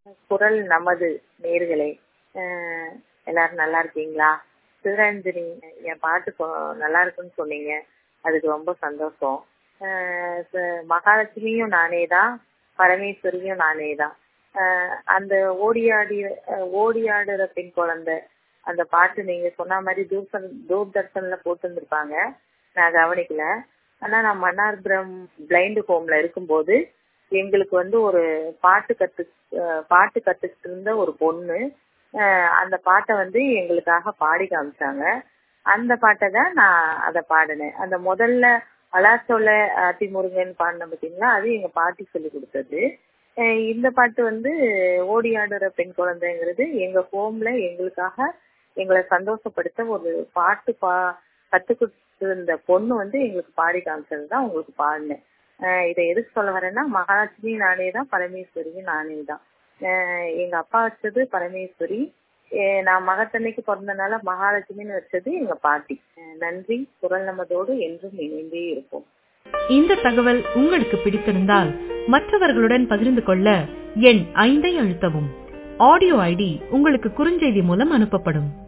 குரல் நமது நேர்களே அஹ் எல்லாரும் நல்லா இருக்கீங்களா சிவரஞ்சனி என் பாட்டு கொ- நல்லா இருக்குன்னு சொன்னீங்க அதுக்கு ரொம்ப சந்தோஷம் அஹ் ச- மகாலட்சுமியும் நானே தான் பரமேஸ்வரியும் நானே தான் அஹ் அந்த ஓடியாடி அஹ் ஓடியாடுற பெண் குழந்தை அந்த பாட்டு நீங்க சொன்ன மாதிரி தூர்தர் தூர்தர்ஷன்ல போட்டுருந்துருப்பாங்க நான் கவனிக்கல ஆனா நான் மன்னார்புரம் பிளைண்ட் ஹோம்ல இருக்கும்போது எங்களுக்கு வந்து ஒரு பாட்டு கத்து அஹ் பாட்டு கத்துக்கிட்டு இருந்த ஒரு பொண்ணு அஹ் அந்த பாட்டை வந்து எங்களுக்காக பாடி காமிச்சாங்க அந்த பாட்டை தான் நான் அதை பாடினேன் அந்த முதல்ல அலாசோல அதிமுருகன் பாடின பார்த்தீங்களா அது எங்க பாட்டி சொல்லி கொடுத்தது அஹ் இந்த பாட்டு வந்து ஓடி ஆடுற பெண் குழந்தைங்கிறது எங்க ஹோம்ல எங்களுக்காக எங்களை சந்தோஷப்படுத்த ஒரு பாட்டு பா கத்துக்கிட்டு இருந்த பொண்ணு வந்து எங்களுக்கு பாடி காமிச்சது தான் உங்களுக்கு பாடினேன் அஹ் இதை எதுக்கு சொல்ல வரேன்னா மகாலட்சுமி நானே தான் பரமேஸ்வரியும் நானே தான் அஹ் எங்க அப்பா வச்சது பரமேஸ்வரி அஹ் நான் மகத்தன்னைக்கு பிறந்தனால மகாலட்சுமின்னு வச்சது எங்க பாட்டி அஹ் நன்றி குரல் நமதோடு என்றும் இணைந்தே இருப்போம் இந்த தகவல் உங்களுக்கு பிடித்திருந்தால் மற்றவர்களுடன் பகிர்ந்து கொள்ள எண் ஐந்தை அழுத்தவும் ஆடியோ ஐடி உங்களுக்கு குறுஞ்செய்தி மூலம் அனுப்பப்படும்